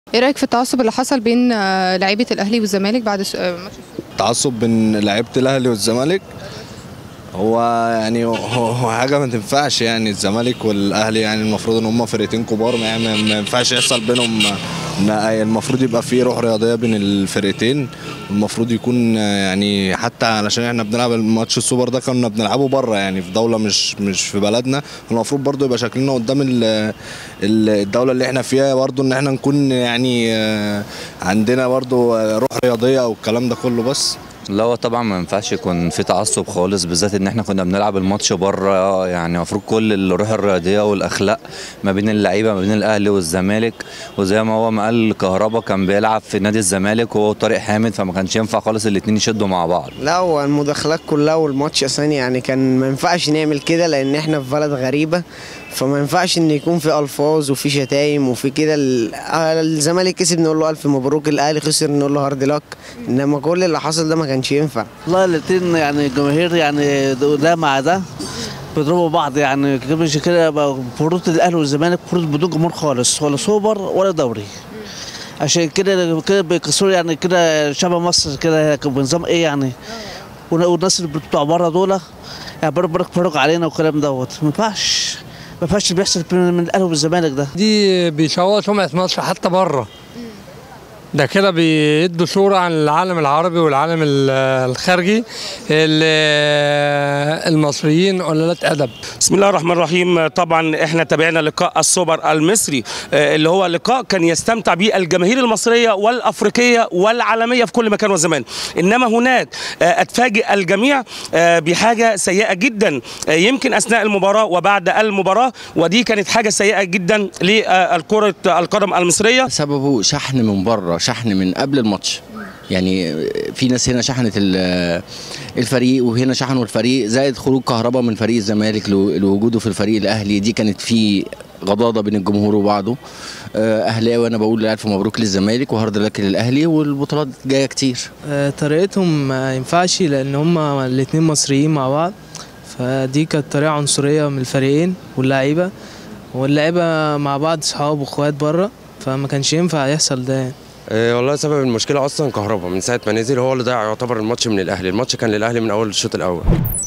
ايه رايك في التعصب اللي حصل بين آه، لعيبه الاهلي والزمالك بعد س- آه، ماتش السوبر؟ تعصب بين لعيبه الاهلي والزمالك هو يعني هو هو حاجه ما تنفعش يعني الزمالك والاهلي يعني المفروض ان هم فرقتين كبار ما يعني ما ينفعش يحصل بينهم ان المفروض يبقى في روح رياضيه بين الفرقتين والمفروض يكون يعني حتى علشان احنا بنلعب الماتش السوبر ده كنا بنلعبه بره يعني في دوله مش مش في بلدنا المفروض برضو يبقى شكلنا قدام ال- ال- الدوله اللي احنا فيها برضو ان احنا نكون يعني آه، عندنا برضو روح رياضيه والكلام ده كله بس لا هو طبعا ما ينفعش يكون في تعصب خالص بالذات ان احنا كنا بنلعب الماتش بره يعني المفروض كل الروح الرياضيه والاخلاق ما بين اللعيبه ما بين الاهلي والزمالك وزي ما هو ما قال كهربا كان بيلعب في نادي الزمالك وهو طارق حامد فما كانش ينفع خالص الاتنين يشدوا مع بعض لا هو المداخلات كلها والماتش اصلا يعني كان ما ينفعش نعمل كده لان احنا في بلد غريبه فما ينفعش ان يكون في الفاظ وفي شتايم وفي كده ال- آه الزمالك كسب نقول له الف مبروك الاهلي خسر نقول له هارد لك انما كل اللي حصل ده ما كانش ينفع والله الاتنين يعني الجماهير يعني ده مع ده بيضربوا بعض يعني كده مش كده بقى المفروض الاهلي والزمالك المفروض بدون جمهور خالص ولا سوبر ولا دوري عشان كده كده بيكسروا يعني كده شبه مصر كده بنظام ايه يعني ون- والناس اللي بتوع بره دول يعني برضه بيتفرجوا علينا والكلام دوت ما ينفعش ما ينفعش اللي بيحصل من من الاهلي والزمالك ده دي بيسووا سمعة مصر حتى بره ده كده بيدوا صورة عن العالم العربي والعالم ال- الخارجي ال- المصريين قلالة أدب بسم الله الرحمن الرحيم طبعا احنا تابعنا لقاء السوبر المصري آه، اللي هو لقاء كان يستمتع به الجماهير المصريه والافريقيه والعالميه في كل مكان وزمان انما هناك آه، اتفاجئ الجميع آه، بحاجه سيئه جدا آه، يمكن اثناء المباراه وبعد المباراه ودي كانت حاجه سيئه جدا للكره القدم المصريه سببه شحن من بره شحن من قبل الماتش يعني في ناس هنا شحنت ال- الفريق وهنا شحنوا الفريق زائد خروج كهربا من فريق الزمالك لو- لوجوده في الفريق الاهلي دي كانت في غضاضه بين الجمهور وبعضه آه، اهلاوي انا بقول الف مبروك للزمالك وهارد لك للاهلي والبطولات جايه كتير آه، طريقتهم ما ينفعش لان هما الاتنين مصريين مع بعض فدي كانت طريقه عنصريه من الفريقين واللعيبه واللعيبه مع بعض صحاب واخوات بره فما كانش ينفع يحصل ده يعني. آه، والله سبب المشكله اصلا كهربا من ساعه ما نزل هو اللي ضيع يعتبر الماتش من الاهلي الماتش كان للاهلي من اول الشوط الاول